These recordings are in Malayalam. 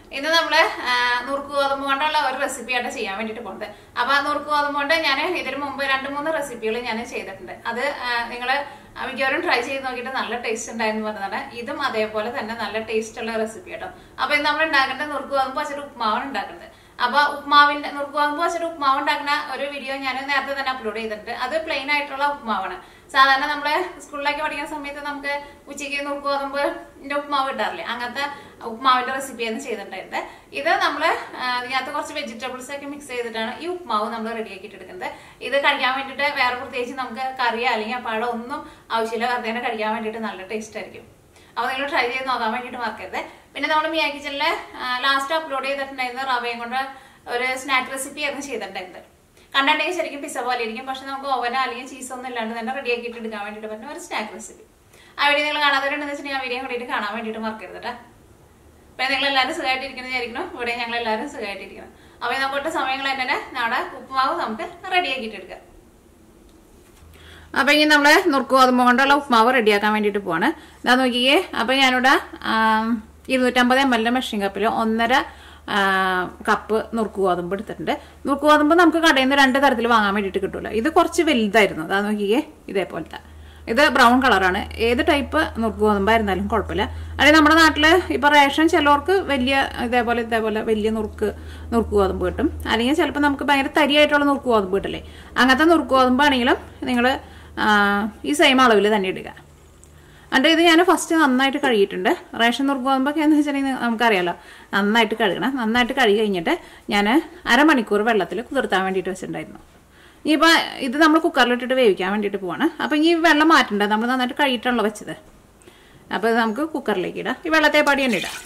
ഇന്ന് നമ്മള് ആ, നുറുക്ക് ഗോതമ്പ് കൊണ്ടുള്ള ഒരു റെസിപ്പിയായിട്ട് ചെയ്യാൻ വേണ്ടിട്ട് പോകുന്നത് അപ്പൊ ആ നുറുക്ക് ഗോതമ്പ് കൊണ്ട് ഞാൻ ഇതിന് മുമ്പ് രണ്ട് മൂന്ന് റെസിപ്പികൾ ഞാൻ ചെയ്തിട്ടുണ്ട് അത് നിങ്ങൾ മിക്കവാറും ട്രൈ ചെയ്ത് നോക്കിയിട്ട് നല്ല ടേസ്റ്റ് ഉണ്ടായിരുന്നു പറഞ്ഞതാണ് ഇതും അതേപോലെ തന്നെ നല്ല ടേസ്റ്റ് ഉള്ള റെസിപ്പി കേട്ടോ അപ്പൊ ഇത് നമ്മൾ ഉണ്ടാക്കേണ്ടത് നുറുക്ക് ഗോതമ്പ് വെച്ചിട്ട് ഉപ്മാവാണ് ഉണ്ടാക്കുന്നത് അപ്പൊ ഉപ്മാവിന്റെ നുറുക്ക് ഗോതമ്പ് വെച്ചിട്ട് ഉപ്മാവ് ഉണ്ടാക്കുന്ന ഒരു വീഡിയോ ഞാൻ നേരത്തെ തന്നെ അപ്ലോഡ് ചെയ്തിട്ടുണ്ട് അത് പ്ലെയിൻ ആയിട്ടുള്ള ഉപ്മാവാണ് സാധാരണ നമ്മള് സ്കൂളിലേക്ക് പഠിക്കുന്ന സമയത്ത് നമുക്ക് ഉച്ചയ്ക്ക് നുറുക്ക് ഗോതമ്പിന്റെ ഉപ്മാവ് കിട്ടാറില്ലേ അങ്ങനത്തെ ഉപ്മാവിന്റെ റെസിപ്പിയാണ് ചെയ്തിട്ടുണ്ടായിരുന്നത് ഇത് നമ്മൾ ഇതിനകത്ത് കുറച്ച് വെജിറ്റബിൾസ് ഒക്കെ മിക്സ് ചെയ്തിട്ടാണ് ഈ ഉപ്മാവ് നമ്മൾ റെഡിയാക്കിയിട്ട് എടുക്കുന്നത് ഇത് കഴിക്കാൻ വേണ്ടിയിട്ട് വേറെ പ്രത്യേകിച്ച് നമുക്ക് കറിയോ അല്ലെങ്കിൽ പഴം ഒന്നും ആവശ്യമില്ല വെറുതെ തന്നെ കഴിക്കാൻ വേണ്ടിയിട്ട് നല്ല ടേസ്റ്റ് ആയിരിക്കും അപ്പൊ നിങ്ങൾ ട്രൈ ചെയ്ത് നോക്കാൻ വേണ്ടിയിട്ട് മറക്കരുത് പിന്നെ നമ്മൾ മിയാ കിച്ചണില് ലാസ്റ്റ് അപ്ലോഡ് ചെയ്തിട്ടുണ്ടായിരുന്ന റവയും കൊണ്ട് ഒരു സ്നാക്ക് റെസിപ്പി ആയിരുന്നു ചെയ്തിട്ടുണ്ടായിരുന്നത് കണ്ടിട്ടുണ്ടെങ്കിൽ ശരിക്കും പിസ പോലെ ഇരിക്കും പക്ഷെ നമുക്ക് ഓവനോ അല്ലെങ്കിൽ ചീസോ ഒന്നും ഇല്ലാണ്ട് തന്നെ റെഡി ആക്കിയിട്ട് എടുക്കാൻ വേണ്ടിയിട്ട് പറ്റുന്ന ഒരു സ്നാക്ക് റെസിപ്പി ആ വീഡിയോ നിങ്ങൾ കാണാത്തവരുണ്ടെന്ന് വെച്ചിട്ടുണ്ടെങ്കിൽ ആ വീഡിയോ കൂടിയിട്ട് കാണാൻ വേണ്ടിയിട്ട് മറക്കരുത് കേട്ടോ അപ്പൊ നിങ്ങൾ എല്ലാവരും സുഖമായിട്ടിരിക്കണം വിചാരിക്കണം ഇവിടെ ഞങ്ങൾ എല്ലാവരും സുഖമായിട്ടിരിക്കണം അപ്പൊ നമുക്ക് സമയങ്ങൾ തന്നെ നാളെ ഉപ്പുമാവ് നമുക്ക് റെഡിയാക്കിയിട്ട് എടുക്കാം അപ്പൊ ഇനി നമ്മള് നുറുക്ക് ഗോതമ്പ് കൊണ്ടുള്ള ഉപ്മാവ് റെഡിയാക്കാൻ വേണ്ടിയിട്ട് പോവാണ് ഇതാ നോക്കിയേ അപ്പൊ ഞാനിവിടെ ആം, ഇരുന്നൂറ്റമ്പത് എം എല്ലിന്റെ മെഷീൻ കപ്പിൽ ഒന്നര ആ, കപ്പ് നുറുക്ക് ഗോതമ്പ് എടുത്തിട്ടുണ്ട് നുറുക്ക് ഗോതമ്പ് നമുക്ക് കടയിൽ നിന്ന് രണ്ട് തരത്തിൽ വാങ്ങാൻ വേണ്ടിയിട്ട് കിട്ടുമല്ലോ ഇത് കുറച്ച് വലുതായിരുന്നു അതാ നോക്കിയേ ഇതേപോലത്തെ ഇത് ബ്രൗൺ കളറാണ് ഏത് ടൈപ്പ് നുറുക്ക് ഗോതമ്പായിരുന്നാലും കുഴപ്പമില്ല അല്ലെങ്കിൽ നമ്മുടെ നാട്ടിൽ ഇപ്പൊ റേഷൻ ചിലവർക്ക് വലിയ ഇതേപോലെ ഇതേപോലെ വലിയ നുറുക്ക് നുറുക്ക് ഗോതമ്പ് കിട്ടും അല്ലെങ്കിൽ ചിലപ്പോൾ നമുക്ക് ഭയങ്കര തരിയായിട്ടുള്ള നുറുക്ക് ഗോതമ്പ് കിട്ടില്ലേ അങ്ങനത്തെ നുറുക്ക് ഗോതമ്പാണെങ്കിലും നിങ്ങൾ ഈ സെയിം അളവിൽ തന്നെ ഇടുക എന്നിട്ട് ഇത് ഞാൻ ഫസ്റ്റ് നന്നായിട്ട് കഴുകിയിട്ടുണ്ട് റേഷൻ നുറുക്ക് ഗോതമ്പൊക്കെ എന്ന് വെച്ചിട്ടുണ്ടെങ്കിൽ നമുക്കറിയാലോ നന്നായിട്ട് കഴുകണം നന്നായിട്ട് കഴുകി കഴിഞ്ഞിട്ട് ഞാൻ അരമണിക്കൂർ വെള്ളത്തിൽ കുതിർത്താൻ വേണ്ടിയിട്ട് വെച്ചിട്ടുണ്ടായിരുന്നു ഇനിയിപ്പോൾ ഇത് നമ്മൾ കുക്കറിലിട്ടിട്ട് വേവിക്കാൻ വേണ്ടിയിട്ട് പോവാണ് അപ്പോൾ ഇനി വെള്ളം മാറ്റണ്ട നമ്മൾ നന്നായിട്ട് കഴുകിയിട്ടാണല്ലോ വെച്ചത് അപ്പോൾ ഇത് നമുക്ക് കുക്കറിലേക്ക് ഇടാം ഈ വെള്ളത്തെ പാടി തന്നെ ഇടാം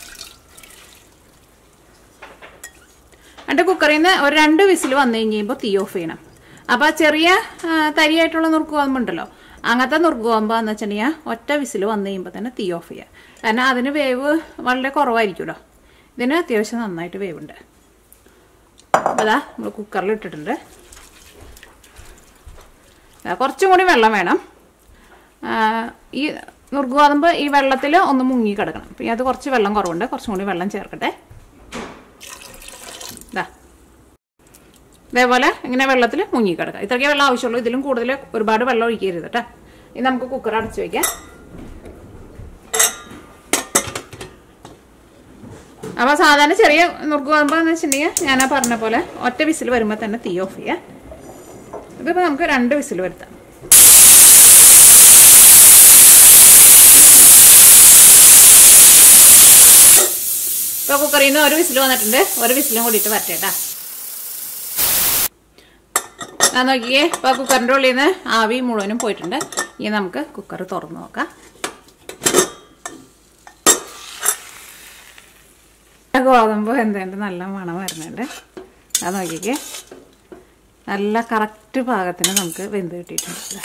എന്നിട്ട് കുക്കറിൽ നിന്ന് ഒരു രണ്ട് വിസിൽ വന്നു കഴിയുമ്പോൾ തീ ഓഫ് ചെയ്യണം അപ്പോൾ ചെറിയ ആ, തരിയായിട്ടുള്ള നുറുക്ക് ഗോതമ്പുണ്ടല്ലോ അങ്ങനത്തെ നുറുക്ക് ഗോതമ്പാന്ന് വെച്ചിട്ടുണ്ടെങ്കിൽ ഒറ്റ വിസിൽ വന്നു കഴിയുമ്പോൾ തന്നെ തീ ഓഫ് ചെയ്യുക കാരണം അതിന് വേവ് വളരെ കുറവായിരിക്കുമല്ലോ ഇതിന് അത്യാവശ്യം നന്നായിട്ട് വേവുണ്ട് അപ്പോൾ അതാ നമ്മൾ കുക്കറിൽ ഇട്ടിട്ടുണ്ട് ആ, കുറച്ചും കൂടി വെള്ളം വേണം ആ, ഈ നുറുക്ക് ഗോതമ്പ് ഈ വെള്ളത്തിൽ ഒന്ന് മുങ്ങി കിടക്കണം അപ്പം അത് കുറച്ച് വെള്ളം കുറവുണ്ട് കുറച്ചും കൂടി വെള്ളം ചേർക്കട്ടെ ഇതാ ഇതേപോലെ ഇങ്ങനെ വെള്ളത്തിൽ മുങ്ങി കിടക്കുക ഇത്രയ്ക്ക് വെള്ളം ആവശ്യമുള്ളൂ ഇതിലും കൂടുതൽ ഒരുപാട് വെള്ളം ഒഴിക്കരുത് കേട്ടോ ഇനി നമുക്ക് കുക്കർ അടച്ചു വയ്ക്കാം അപ്പോൾ സാധാരണ ചെറിയ നുറുക്ക് ഗോതമ്പ് എന്ന് വെച്ചിട്ടുണ്ടെങ്കിൽ ഞാൻ പറഞ്ഞ പോലെ ഒറ്റ വിസിൽ വരുമ്പോൾ തന്നെ തീ ഓഫ് ചെയ്യാം ഇതിപ്പോൾ നമുക്ക് രണ്ട് വിസിൽ വരുത്താം ഇപ്പോൾ കുക്കറിൽ നിന്ന് ഒരു വിസിൽ വന്നിട്ടുണ്ട് ഒരു വിസിലും കൂടിയിട്ട് വരട്ടേട്ടാ ഞാൻ നോക്കിയേ ഇപ്പോൾ കുക്കറിൻ്റെ ഉള്ളിൽ നിന്ന് ആവി മുഴുവനും പോയിട്ടുണ്ട് ഇനി നമുക്ക് കുക്കർ തുറന്ന് നോക്കാം ഗോതമ്പ് എന്തുണ്ട് നല്ല മണം വരുന്നുണ്ട് അത് നോക്കിക്കേ നല്ല കറക്റ്റ് പാകത്തിന് നമുക്ക് വെന്ത് കിട്ടിയിട്ടുണ്ട്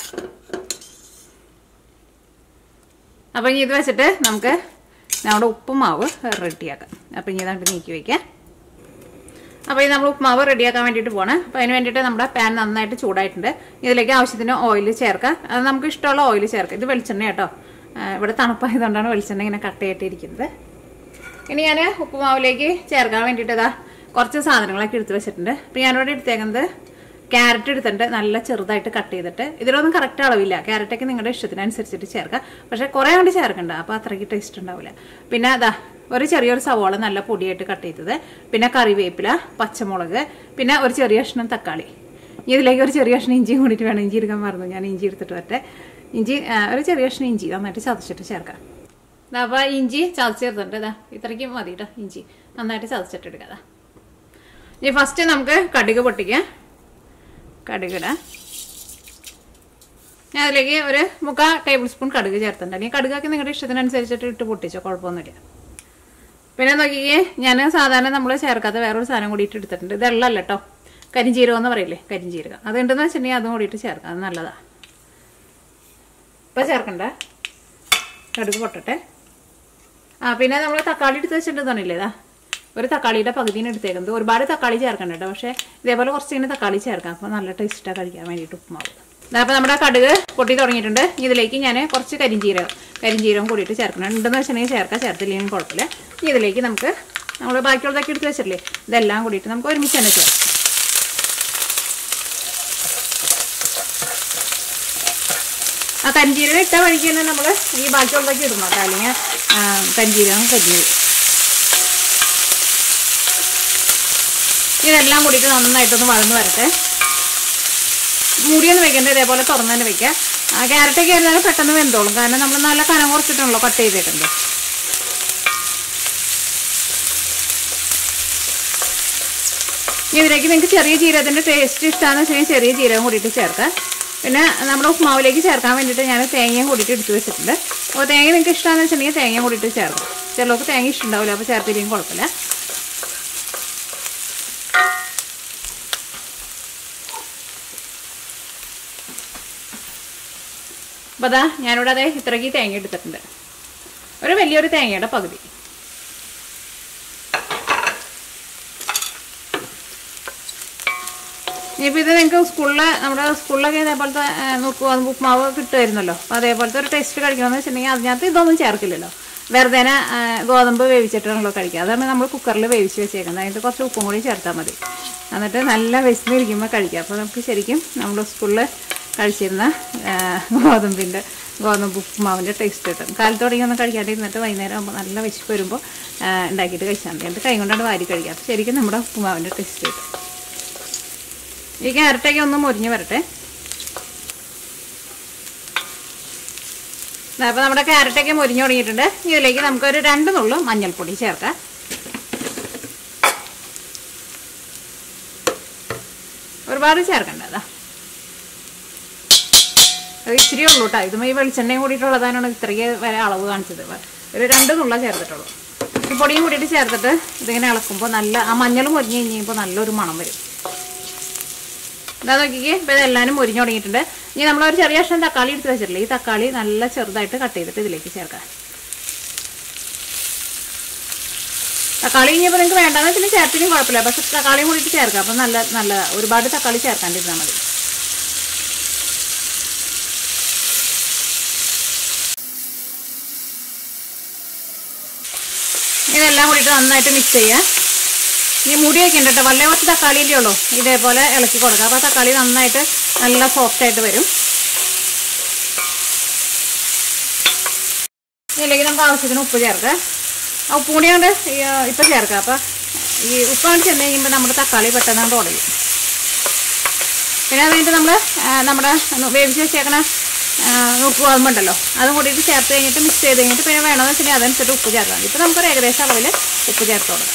അപ്പം ഇനി ഇത് വെച്ചിട്ട് നമുക്ക് നമ്മുടെ ഉപ്പുമാവ് റെഡിയാക്കാം അപ്പം ഇനി ഇതാണ്ട് നീക്കി വയ്ക്കാം അപ്പോൾ ഇത് നമ്മൾ ഉപ്പുമാവ് റെഡിയാക്കാൻ വേണ്ടിയിട്ട് പോകണം അപ്പോൾ അതിന് വേണ്ടിയിട്ട് നമ്മുടെ പാൻ നന്നായിട്ട് ചൂടായിട്ടുണ്ട് ഇതിലേക്ക് ആവശ്യത്തിന് ഓയിൽ ചേർക്കാം അത് നമുക്ക് ഇഷ്ടമുള്ള ഓയിൽ ചേർക്കാം ഇത് വെളിച്ചെണ്ണ കേട്ടോ ആ, ഇവിടെ തണുപ്പായതുകൊണ്ടാണ് വെളിച്ചെണ്ണ ഇങ്ങനെ കട്ടയായിട്ടിരിക്കുന്നത് ഇനി ഞാൻ ഉപ്പുമാവിലേക്ക് ചേർക്കാൻ വേണ്ടിയിട്ട് ഇതാ കുറച്ച് സാധനങ്ങളൊക്കെ എടുത്ത് വെച്ചിട്ടുണ്ട് അപ്പോൾ ഞാനിവിടെ എടുത്തേക്കുന്നത് ക്യാരറ്റ് എടുത്തിട്ട് നല്ല ചെറുതായിട്ട് കട്ട് ചെയ്തിട്ട് ഇതിലൊന്നും കറക്റ്റ് അളവില്ല ക്യാരറ്റൊക്കെ നിങ്ങളുടെ ഇഷ്ടത്തിനനുസരിച്ചിട്ട് ചേർക്കാം പക്ഷേ കുറേ കൊണ്ട് ചേർക്കണ്ട അപ്പോൾ അത്രയ്ക്ക് ടേസ്റ്റ് ഉണ്ടാവില്ല പിന്നെ അതാ ഒരു ചെറിയൊരു സവോള നല്ല പൊടിയായിട്ട് കട്ട് ചെയ്തത് പിന്നെ കറിവേപ്പില പച്ചമുളക് പിന്നെ ഒരു ചെറിയ കഷ്ണം തക്കാളി ഇനി ഇതിലേക്ക് ഒരു ചെറിയ കഷ്ണം ഇഞ്ചി കൂടിയിട്ട് വേണം ഇഞ്ചി എടുക്കാൻ മറന്നു ഞാൻ ഇഞ്ചി എടുത്തിട്ട് വരട്ടെ ഇഞ്ചി ആ, ഒരു ചെറിയ കഷ്ണം ഇഞ്ചി നന്നായിട്ട് ചതച്ചിട്ട് ചേർക്കാം ദാ അപ്പോൾ ഇഞ്ചി ചതച്ച് ചേർത്തിട്ടുണ്ട് ഇതാ ഇത്രയ്ക്കും മതി കേട്ടോ ഇഞ്ചി നന്നായിട്ട് ചതച്ചിട്ട് എടുക്കാം ദാ. ഇനി ഫസ്റ്റ് നമുക്ക് കടുക് പൊട്ടിക്കാം കടുകിടാം ഞാൻ അതിലേക്ക് ഒരു മുക്കാൽ ടേബിൾ സ്പൂൺ കടുക് ചേർത്തിട്ടുണ്ട് അല്ലെങ്കിൽ കടുകൊക്കെ നിങ്ങളുടെ ഇഷ്ടത്തിനനുസരിച്ചിട്ട് ഇട്ട് പൊട്ടിച്ചോ കുഴപ്പമൊന്നുമില്ല പിന്നെ നോക്കിക്കേ ഞാൻ സാധാരണ നമ്മൾ ചേർക്കാത്ത വേറൊരു സാധനം കൂടിയിട്ട് എടുത്തിട്ടുണ്ട് ഇത് എള്ളല്ല കേട്ടോ കരിഞ്ചീരകം എന്ന് പറയില്ലേ കരിഞ്ചീരകം അതുണ്ടെന്ന് വെച്ചിട്ടുണ്ടെങ്കിൽ അതും കൂടിയിട്ട് ചേർക്കാം അത് നല്ലതാണ് ഇപ്പം ചേർക്കണ്ട കടുക് പൊട്ടട്ടെ ആ പിന്നെ നമ്മൾ തക്കാളി എടുത്ത് വെച്ചിട്ടുണ്ടെന്നില്ലേ ഇതാ ഒരു തക്കാളിയുടെ പകുതിയാണ് എടുത്തേക്കുന്നത് ഒരുപാട് തക്കാളി ചേർക്കണ്ട കേട്ടോ പക്ഷേ ഇതേപോലെ കുറച്ച് ഇങ്ങനെ തക്കാളി ചേർക്കാം അപ്പോൾ നല്ല ടേസ്റ്റാണ് കഴിക്കാൻ വേണ്ടിയിട്ട് ഉപ്പുമാവ് അപ്പോൾ നമ്മുടെ കടുക് പൊട്ടി തുടങ്ങിയിട്ടുണ്ട് ഇതിലേക്ക് ഞാൻ കുറച്ച് കരിഞ്ചീരകം കരിഞ്ചീരകം കൂടിയിട്ട് ചേർക്കണം ഉണ്ടെന്ന് വെച്ചിട്ടുണ്ടെങ്കിൽ ചേർക്കാം ചേർത്തില്ലെങ്കിൽ കുഴപ്പമില്ല ഇനി ഇതിലേക്ക് നമുക്ക് നമ്മൾ ബാക്കിയുള്ളതൊക്കെ എടുത്ത് വെച്ചിട്ടില്ലേ ഇതെല്ലാം കൂടിയിട്ട് നമുക്ക് ഒരുമിച്ച് തന്നെ ചെയ്യാം ആ കരിഞ്ചീരകം ഇട്ട വഴിക്ക് തന്നെ നമ്മൾ ഈ ബാക്കിയുള്ളതൊക്കെ ഇടണം കേട്ടോ അല്ലെങ്കിൽ ആ, കരിഞ്ചീരകം കരിഞ്ഞു ഇതെല്ലാം കൂടിയിട്ട് നന്നായിട്ടൊന്ന് വളർന്ന് വരട്ടെ മൂടിയൊന്നും വെക്കേണ്ട ഇതേപോലെ തുറന്ന് തന്നെ വെക്കുക ആ ക്യാരറ്റൊക്കെ ആയിരുന്നാലും പെട്ടെന്ന് വെന്തോളും കാരണം നമ്മൾ നല്ല കനം കുറച്ചിട്ടാണല്ലോ കട്ട് ചെയ്തിട്ടുണ്ട് ഇനി ഇതിലേക്ക് നിങ്ങൾക്ക് ചെറിയ ജീരകത്തിൻ്റെ ടേസ്റ്റ് ഇഷ്ടമാണെന്ന് വെച്ചാൽ ചെറിയ ജീരകം കൂടിയിട്ട് ചേർക്കാം പിന്നെ നമ്മുടെ ഉപ്മാവിലേക്ക് ചേർക്കാൻ വേണ്ടിയിട്ട് ഞാൻ തേങ്ങയും കൂടിയിട്ട് എടുത്ത് വെച്ചിട്ടുണ്ട് അപ്പോൾ തേങ്ങ നിങ്ങൾക്ക് ഇഷ്ടമാണെന്ന് വെച്ചിട്ടുണ്ടെങ്കിൽ തേങ്ങ കൂടിയിട്ട് ചേർക്കാം ചിലർക്ക് തേങ്ങ ഇഷ്ടമുണ്ടാവില്ല അപ്പോൾ ചേർത്തില്ലെങ്കിൽ കുഴപ്പമില്ല അപ്പോൾ അതാ ഞാനിവിടെ അതെ ഇത്രയ്ക്ക് തേങ്ങ എടുത്തിട്ടുണ്ട് ഒരു വലിയൊരു തേങ്ങയുടെ പകുതി ഇനിയിപ്പോൾ ഇത് നിങ്ങൾക്ക് സ്കൂളിൽ നമ്മുടെ സ്കൂളിലൊക്കെ ഇതേപോലത്തെ നോക്കുക ഉപ്മാവ് കിട്ടുമായിരുന്നല്ലോ അപ്പോൾ അതേപോലത്തെ ഒരു ടേസ്റ്റ് കഴിക്കണമെന്ന് വെച്ചിട്ടുണ്ടെങ്കിൽ അതിനകത്ത് ഇതൊന്നും ചേർക്കില്ലല്ലോ വെറുതെ ഗോതമ്പ് വേവിച്ചിട്ടാണല്ലോ കഴിക്കുക അതാണ് നമ്മൾ കുക്കറിൽ വേവിച്ച് വെച്ചേക്കുന്നത് അതിൻ്റെ കുറച്ച് ഉപ്പും കൂടി ചേർത്താൽ മതി എന്നിട്ട് നല്ല വിശന്നിരിക്കുമ്പോൾ കഴിക്കുക അപ്പോൾ നമുക്ക് ശരിക്കും നമ്മൾ സ്കൂളിൽ കഴിച്ചിരുന്ന ആ, ഗോതമ്പിൻ്റെ ഗോതമ്പ് ഉപ്പുമാവിൻ്റെ ടേസ്റ്റ് കിട്ടും കാലത്ത് തുടങ്ങി ഒന്നും കഴിക്കാണ്ടിരുന്നിട്ട് വൈകുന്നേരം ആകുമ്പോൾ നല്ല വിശപ്പ് വരുമ്പോൾ ആ, ഉണ്ടാക്കിയിട്ട് കഴിച്ചാൽ മതി എന്നിട്ട് കൈ കൊണ്ടാണ് വാരി കഴിക്കുക അപ്പോൾ ശരിക്കും നമ്മുടെ ഉപ്പുമാവിൻ്റെ ടേസ്റ്റ് കിട്ടും ഈ ക്യാരറ്റൊക്കെ ഒന്ന് മുരിഞ്ഞ് വരട്ടെ അപ്പോൾ നമ്മുടെ ക്യാരറ്റൊക്കെ മുരിഞ്ഞ് തുടങ്ങിയിട്ടുണ്ട് ഇതിലേക്ക് നമുക്കൊരു രണ്ട് നുള്ളു മഞ്ഞൾപ്പൊടി ചേർക്കാം ഒരുപാട് ചേർക്കണ്ട അതാ അത് ഇച്ചിരി ഉള്ളൂ കേട്ടോ ഇതും ഈ വെളിച്ചെണ്ണയും കൂടിയിട്ടുള്ളതാണ് ഇത്രയ്ക്ക് വരെ അളവ് കാണിച്ചത് ഒരു രണ്ട് നുള്ള ചേർത്തിട്ടുള്ളൂ ഈ പൊടിയും കൂടിയിട്ട് ചേർത്തിട്ട് ഇതിങ്ങനെ ഇളക്കുമ്പോൾ നല്ല ആ മഞ്ഞൾ മുരിഞ്ഞ് കഴിഞ്ഞപ്പോൾ നല്ലൊരു മണം വരും ഇതാ നോക്കിക്കേ ഇപ്പോൾ ഇതെല്ലാവരും മുരിഞ്ഞു തുടങ്ങിയിട്ടുണ്ട് ഇനി നമ്മളൊരു ചെറിയ കഷ്ണം തക്കാളി എടുത്ത് വെച്ചിട്ടില്ലേ ഈ തക്കാളി നല്ല ചെറുതായിട്ട് കട്ട് ചെയ്തിട്ട് ഇതിലേക്ക് ചേർക്കാം തക്കാളി ഇനിയിപ്പോൾ നിങ്ങൾക്ക് വേണ്ടെന്ന് വെച്ചാൽ ചേർത്തിനും കുഴപ്പമില്ല പക്ഷെ തക്കാളിയും കൂടിയിട്ട് ചേർക്കാം അപ്പം നല്ല നല്ല ഒരുപാട് തക്കാളി ചേർക്കാണ്ടിരുന്നാൽ മതി ഇതെല്ലാം കൂടിയിട്ട് നന്നായിട്ട് മിക്സ് ചെയ്യാം ഈ മുടി വെക്കണ്ട കേട്ടോ വല്ല കുറച്ച് തക്കാളിയിലേ ഉള്ളൂ ഇതേപോലെ ഇളക്കി കൊടുക്കുക അപ്പോൾ തക്കാളി നന്നായിട്ട് നല്ല സോഫ്റ്റ് ആയിട്ട് വരും ഇതിലേക്ക് നമുക്ക് ആവശ്യത്തിന് ഉപ്പ് ചേർക്കാം ആ ഉപ്പ് കൂടി കൊണ്ട് ഇപ്പം ചേർക്കാം അപ്പം ഈ ഉപ്പ് കൊണ്ട് ചെന്ന് കഴിയുമ്പോൾ നമ്മുടെ തക്കാളി പെട്ടെന്ന് കൊണ്ട് ഉടയും പിന്നെ അത് കഴിഞ്ഞിട്ട് നമ്മൾ നമ്മുടെ വേവിച്ച് വെച്ചേക്കണ നുറുക്ക് ഗോതമ്പുണ്ടല്ലോ അതും കൂടിയിട്ട് ചേർത്ത് കഴിഞ്ഞിട്ട് മിക്സ് ചെയ്ത് കഴിഞ്ഞിട്ട് പിന്നെ വേണമെന്ന് വെച്ചിട്ടുണ്ടെങ്കിൽ അതനുസരിച്ച് ഉപ്പ് ചേർക്കാം മതി ഇപ്പം നമുക്കൊരു ഏകദേശം അളവിൽ ഉപ്പ് ചേർത്ത് കൊടുക്കാം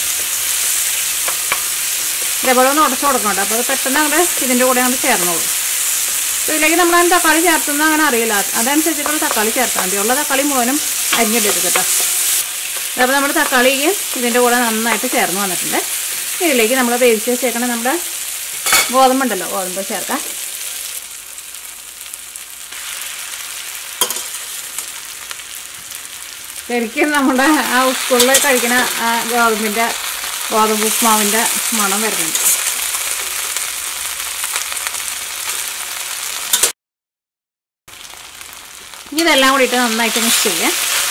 ഇതേപോലെ ഒന്ന് ഉടച്ചു കൊടുക്കണ്ട അപ്പോൾ അത് പെട്ടെന്ന് അങ്ങോട്ട് ഇതിൻ്റെ കൂടെ അങ്ങോട്ട് ചേർന്നോളൂ അപ്പോൾ ഇതിലേക്ക് നമ്മൾ അതിന് തക്കാളി ചേർത്തുന്ന അങ്ങനെ അറിയില്ല അതനുസരിച്ചിട്ടുള്ള തക്കാളി ചേർത്താൽ മതി ഉള്ള തക്കാളി മുഴുവനും അരിഞ്ഞിടരുത് കേട്ടോ അപ്പോൾ നമ്മുടെ തക്കാളിക്ക് ഇതിൻ്റെ കൂടെ നന്നായിട്ട് ചേർന്ന് വന്നിട്ടുണ്ട് ഇതിലേക്ക് നമ്മൾ വേവിച്ച് വെച്ചേക്കണം നമ്മുടെ ഗോതമ്പുണ്ടല്ലോ ഗോതമ്പ് ചേർക്കാം ശരിക്കും നമ്മുടെ ആ സ്കൂളിൽ കഴിക്കുന്ന ആ ഗോതമ്പിൻ്റെ ഗോതമ്പ് ഉപ്മാവിൻ്റെ മണം വരുന്നുണ്ട് ഇനി ഇതെല്ലാം കൂടിയിട്ട് നന്നായിട്ട് മിക്സ് ചെയ്യാം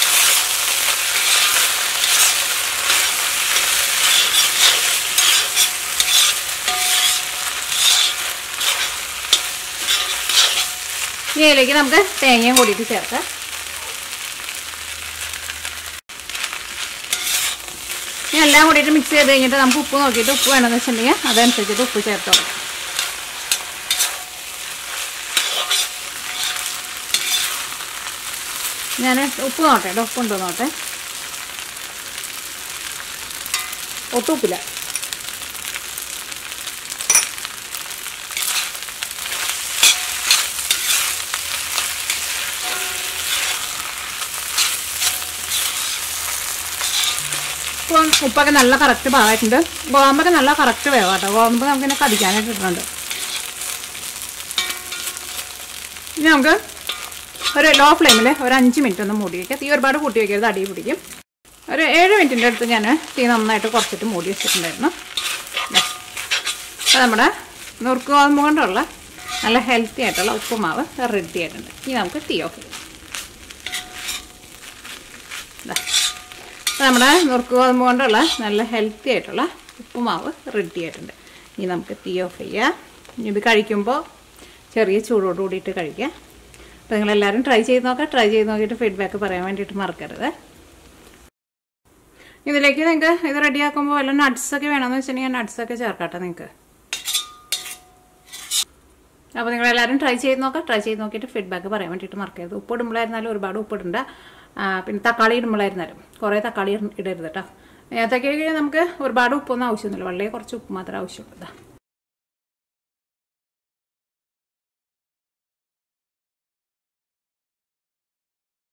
ഇനി ഇതിലേക്ക് നമുക്ക് തേങ്ങയും കൂടിയിട്ട് ചേർക്കാം ഇനി എല്ലാം കൂടിയിട്ട് മിക്സ് ചെയ്ത് കഴിഞ്ഞിട്ട് നമുക്ക് ഉപ്പ് നോക്കിയിട്ട് ഉപ്പ് വേണമെന്ന് വെച്ചിട്ടുണ്ടെങ്കിൽ അതനുസരിച്ചിട്ട് ഉപ്പ് ചേർത്തോളാം ഞാൻ ഉപ്പ് നോട്ടെ കേട്ടോ ഉപ്പ് ഉണ്ടോ നോട്ടെ ഒട്ടും ഉപ്പില്ല ഇപ്പം ഉപ്പൊക്കെ നല്ല കറക്റ്റ് ഭാഗമായിട്ടുണ്ട് ഗോതമ്പൊക്കെ നല്ല കറക്റ്റ് വേവാം കേട്ടോ ഗോതമ്പ് നമുക്കിങ്ങനെ കടിക്കാനായിട്ട് ഇട്ടിട്ടുണ്ട് ഇനി നമുക്ക് ഒരു ലോ ഫ്ലെയിമിൽ ഒരു അഞ്ച് മിനിറ്റ് ഒന്ന് മൂടി വയ്ക്കാം തീ ഒരുപാട് കൂട്ടി വയ്ക്കരുത് അടി പിടിക്കും ഒരു ഏഴ് മിനിറ്റിൻ്റെ അടുത്ത് ഞാൻ തീ നന്നായിട്ട് കുറച്ചിട്ട് മൂടി വെച്ചിട്ടുണ്ടായിരുന്നു ദേ. അപ്പോൾ നമ്മുടെ നുറുക്ക് ഗോതമ്പ് കൊണ്ടുള്ള നല്ല ഹെൽത്തി ആയിട്ടുള്ള ഉപ്പുമാവ് റെഡി ആയിട്ടുണ്ട് ഇനി നമുക്ക് തീ ഓഫ് ചെയ്യാം ദാ. നമ്മുടെ നുറുക്ക് ഗോതമ്പ് കൊണ്ടുള്ള നല്ല ഹെൽത്തി ആയിട്ടുള്ള ഉപ്പുമാവ് റെഡി ആയിട്ടുണ്ട് ഇനി നമുക്ക് തീ ഓഫ് ചെയ്യാം ഇനി ഇത് കഴിക്കുമ്പോൾ ചെറിയ ചൂടോട് കൂടിയിട്ട് കഴിക്കാം അപ്പോൾ നിങ്ങളെല്ലാവരും ട്രൈ ചെയ്ത് നോക്കാം ട്രൈ ചെയ്ത് നോക്കിയിട്ട് ഫീഡ്ബാക്ക് പറയാൻ വേണ്ടിയിട്ട് മറക്കരുത് ഇതിലേക്ക് നിങ്ങൾക്ക് ഇത് റെഡിയാക്കുമ്പോൾ വല്ല നട്ട്സൊക്കെ വേണമെന്ന് വെച്ചിട്ടുണ്ടെങ്കിൽ നട്ട്സൊക്കെ ചേർക്കട്ടെ നിങ്ങൾക്ക് അപ്പോൾ നിങ്ങളെല്ലാവരും ട്രൈ ചെയ്ത് നോക്കാം ട്രൈ ചെയ്ത് നോക്കിയിട്ട് ഫീഡ്ബാക്ക് പറയാൻ വേണ്ടിയിട്ട് മറക്കരുത് ഉപ്പ് ഇടുമ്പോഴായിരുന്നാലും ഒരുപാട് ഉപ്പ് ഇടണ്ട ആ, പിന്നെ തക്കാളി ഇടുമ്പോഴായിരുന്നാലും കുറേ തക്കാളി ഇട- ഇടരുത് കേട്ടോ അതിനകത്തേക്ക് നമുക്ക് ഒരുപാട് ഉപ്പൊന്നും ആവശ്യമൊന്നുമില്ല വളരെ കുറച്ച് ഉപ്പ് മാത്രമേ ആവശ്യമുള്ളൂ ഇതാ